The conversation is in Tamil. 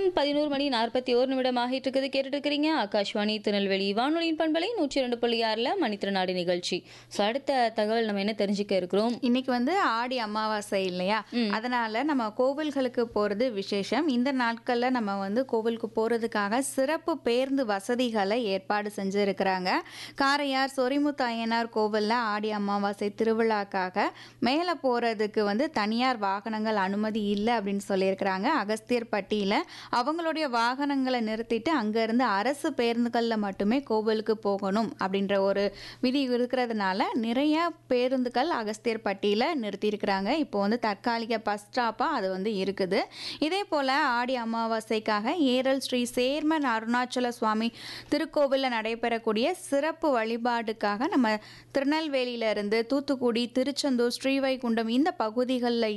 பதினோரு மணி நாற்பத்தி ஓரு நிமிடம் ஆகிட்டு இருக்குது கேட்டுட்டு இருக்கிறீங்க ஆகாஷ்வாணி திருநெல்வேலி வானொலியின் பண்பலை நூற்றி ரெண்டு புள்ளி ஆறில் மணித்திறனாடி நிகழ்ச்சி ஸோ அடுத்த தகவல் நம்ம என்ன தெரிஞ்சுக்க இருக்கிறோம் இன்னைக்கு வந்து ஆடி அமாவாசை இல்லையா அதனால நம்ம கோவில்களுக்கு போறது விசேஷம் இந்த நாட்கள்ல நம்ம வந்து கோவிலுக்கு போறதுக்காக சிறப்பு பேருந்து வசதிகளை ஏற்பாடு செஞ்சிருக்கிறாங்க காரையார் சொரிமுத்து அய்யனார் கோவில்ல ஆடி அமாவாசை திருவிழாக்காக மேலே போறதுக்கு வந்து தனியார் வாகனங்கள் அனுமதி இல்லை அப்படின்னு சொல்லியிருக்கிறாங்க அகஸ்தியர்பட்டியில அவங்களுடைய வாகனங்களை நிறுத்திட்டு அங்கேருந்து அரசு பேருந்துகளில் மட்டுமே கோவிலுக்கு போகணும் அப்படின்ற ஒரு விதி இருக்கிறதுனால நிறைய பேருந்துகள் அகஸ்தியர்பட்டியில் நிறுத்தியிருக்கிறாங்க இப்போ வந்து தற்காலிக பஸ் ஸ்டாப்பாக அது வந்து இருக்குது இதே போல் ஆடி அமாவாசைக்காக ஏரல் ஸ்ரீ சேர்மன் அருணாச்சல சுவாமி திருக்கோவிலில் நடைபெறக்கூடிய சிறப்பு வழிபாடுக்காக நம்ம திருநெல்வேலியில இருந்து தூத்துக்குடி திருச்செந்தூர் ஸ்ரீவைகுண்டம் இந்த பகுதிகளில்